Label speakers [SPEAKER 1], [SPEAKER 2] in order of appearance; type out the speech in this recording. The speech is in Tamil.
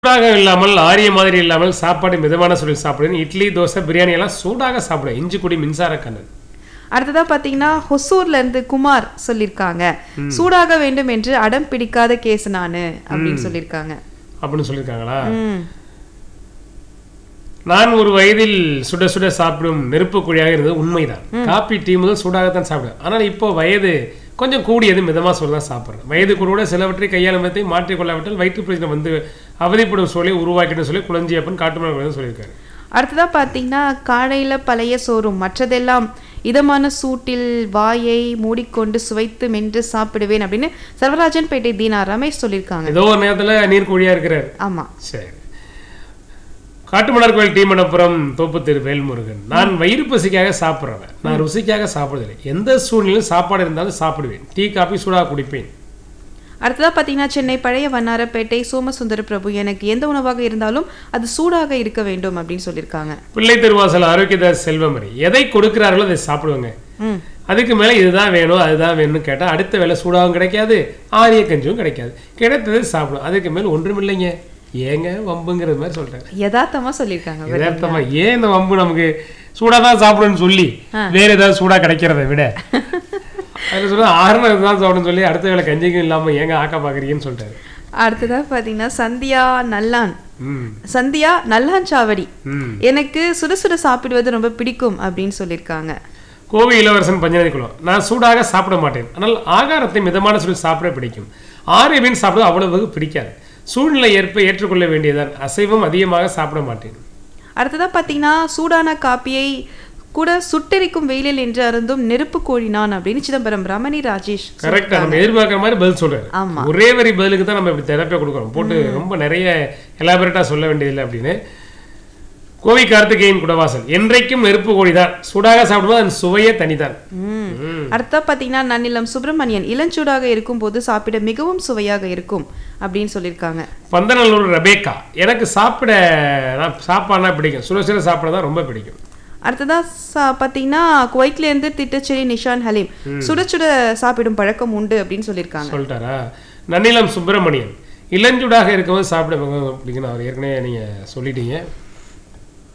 [SPEAKER 1] சூடாக இல்லாமல் ஆரிய மாதிரி இல்லாமல் சாப்பாடு மிதமான சூழல் சாப்பிடுவேன் இட்லி தோசை பிரியாணி எல்லாம் சூடாக சாப்பிடுவேன் இஞ்சி குடி மின்சார கண்ணன்
[SPEAKER 2] அடுத்ததா பாத்தீங்கன்னா ஹொசூர்ல இருந்து குமார் சொல்லியிருக்காங்க சூடாக வேண்டும் என்று அடம் பிடிக்காத கேஸ் நானு அப்படின்னு சொல்லியிருக்காங்க
[SPEAKER 1] அப்படின்னு சொல்லியிருக்காங்களா
[SPEAKER 2] ம்
[SPEAKER 1] நான் ஒரு வயதில் சுட சுட சாப்பிடும் நெருப்பு குழியாக இருந்தது உண்மைதான் காப்பி டீ முதல் சூடாகத்தான் சாப்பிடுவேன் ஆனால் இப்போ வயது கொஞ்சம் கூடியது மிதமாக சொல்ல தான் சாப்பிட்றேன் வயது கூட சிலவற்றை கையாளுமத்தை மாற்றிக்கொள்ளாவிட்டால் வயிற்று பிரச்சனை வந்து அவதிப்படும் சூழலை உருவாக்கிட்டு சொல்லி குளஞ்சியப்பன் காட்டுமன் சொல்லியிருக்காரு
[SPEAKER 2] அடுத்ததா பாத்தீங்கன்னா காலையில பழைய சோறும் மற்றதெல்லாம் இதமான சூட்டில் வாயை மூடிக்கொண்டு சுவைத்து மென்று சாப்பிடுவேன் அப்படின்னு சர்வராஜன் பேட்டை தீனா ரமேஷ் சொல்லியிருக்காங்க
[SPEAKER 1] ஏதோ ஒரு நேரத்துல நீர்க்குழியா இருக்கிறார்
[SPEAKER 2] ஆமா
[SPEAKER 1] சரி காட்டுமலர் கோயில் டீமனப்புறம் தோப்பு திரு வேல்முருகன் நான் வயிறு பசிக்காக சாப்பிட்றவன் நான் ருசிக்காக சாப்பிடுறதில்லை எந்த சூழ்நிலையும் சாப்பாடு இருந்தாலும் சாப்பிடுவேன் டீ காபி சூடாக குடிப்பேன்
[SPEAKER 2] அடுத்ததா பாத்தீங்கன்னா சென்னை பழைய வண்ணாரப்பேட்டை சோமசுந்தர பிரபு எனக்கு எந்த உணவாக இருந்தாலும் அது சூடாக இருக்க வேண்டும் அப்படின்னு சொல்லியிருக்காங்க
[SPEAKER 1] பிள்ளை திருவாசல் ஆரோக்கியதாஸ் செல்வமரி எதை கொடுக்கிறார்களோ அதை சாப்பிடுவாங்க
[SPEAKER 2] ம்
[SPEAKER 1] அதுக்கு மேலே இதுதான் வேணும் அதுதான் வேணும்னு கேட்டால் அடுத்த வேலை சூடாகவும் கிடைக்காது ஆரிய கஞ்சும் கிடைக்காது கிடைத்தது சாப்பிடும் அதுக்கு மேல் ஒன்றும் இல்லைங்க ஏங்க வம்புங்கிறது மாதிரி சொல்றேன்
[SPEAKER 2] யதார்த்தமா சொல்லியிருக்காங்க
[SPEAKER 1] யதார்த்தமா ஏன் இந்த வம்பு நமக்கு சூடா தான் சாப்பிடணும்னு சொல்லி வேற ஏதாவது சூடா கிடைக்கிறத விட அதுல சொல்ல ஆறுனா தான் சாப்பிடணும்னு சொல்லி அடுத்த வேலை கஞ்சிக்கும் இல்லாம ஏங்க ஆக்க பாக்குறீங்கன்னு சொல்லிட்டாரு
[SPEAKER 2] அடுத்ததா பாத்தீங்கன்னா சந்தியா நல்லான்
[SPEAKER 1] ம்
[SPEAKER 2] சந்தியா நல்லாஞ்சாவடி
[SPEAKER 1] ம்
[SPEAKER 2] எனக்கு சுட சுட சாப்பிடுவது ரொம்ப பிடிக்கும் அப்படின்னு சொல்லியிருக்காங்க
[SPEAKER 1] கோவை இளவரசன் பஞ்சநதி குளம் நான் சூடாக சாப்பிட மாட்டேன் ஆனால் ஆகாரத்தை மிதமான சூழல் சாப்பிட பிடிக்கும் ஆரிய மீன் சாப்பிட அவ்வளவு பிடிக்காது சூழ்நிலை ஏற்ப ஏற்றுக்கொள்ள வேண்டியதான் அசைவம் அதிகமாக சாப்பிட மாட்டேன்
[SPEAKER 2] அடுத்ததா பாத்தீங்கன்னா சூடான காப்பியை கூட சுட்டெரிக்கும் வெயிலில் என்று அருந்தும் நெருப்பு கோழினான் அப்படின்னு சிதம்பரம் ரமணி ராஜேஷ்
[SPEAKER 1] கரெக்டா நம்ம எதிர்பார்க்குற மாதிரி பதில் சொல்றாரு
[SPEAKER 2] ஆமா.
[SPEAKER 1] ஒரே வரி பதிலுக்கு தான் நம்ம இப்படி தெரப்பியா கொடுக்குறோம் போட்டு ரொம்ப நிறைய எலாபரேட்டா சொல்ல வேண்டியதில்லை அப்படின்னு கோவை கார்த்திகேயன் குடவாசல் என்றைக்கும் நெருப்பு கோழிதான் சூடாக சாப்பிடும்போது அதன் சுவையே தனிதான்
[SPEAKER 2] ம். அடுத்தா பாத்தீங்கன்னா நன்னிலம் சுப்பிரமணியன் இளஞ்சூடாக இருக்கும்போது சாப்பிட மிகவும் சுவையாக இருக்கும் அப்படின்னு சொல்லியிருக்காங்க
[SPEAKER 1] பந்தநல்லூர் ரபேக்கா எனக்கு சாப்பிட நான் சாப்பாடுனா பிடிக்கும் சுட சுட சாப்பிட தான் ரொம்ப பிடிக்கும்
[SPEAKER 2] அடுத்ததா சா- பாத்தீங்கன்னா குவைத்ல இருந்து திட்டச்சேரி நிஷான் ஹலீம் சுட சுட சாப்பிடும் பழக்கம் உண்டு அப்படின்னு சொல்லியிருக்காங்க
[SPEAKER 1] சொல்லிட்டாரா நன்னிலம் சுப்பிரமணியன் இளஞ்சுடாக இருக்கும்போது சாப்பிட மிகவும் பிடிக்கும் அவர் ஏற்கனவே நீங்க சொல்லிட்டீங்க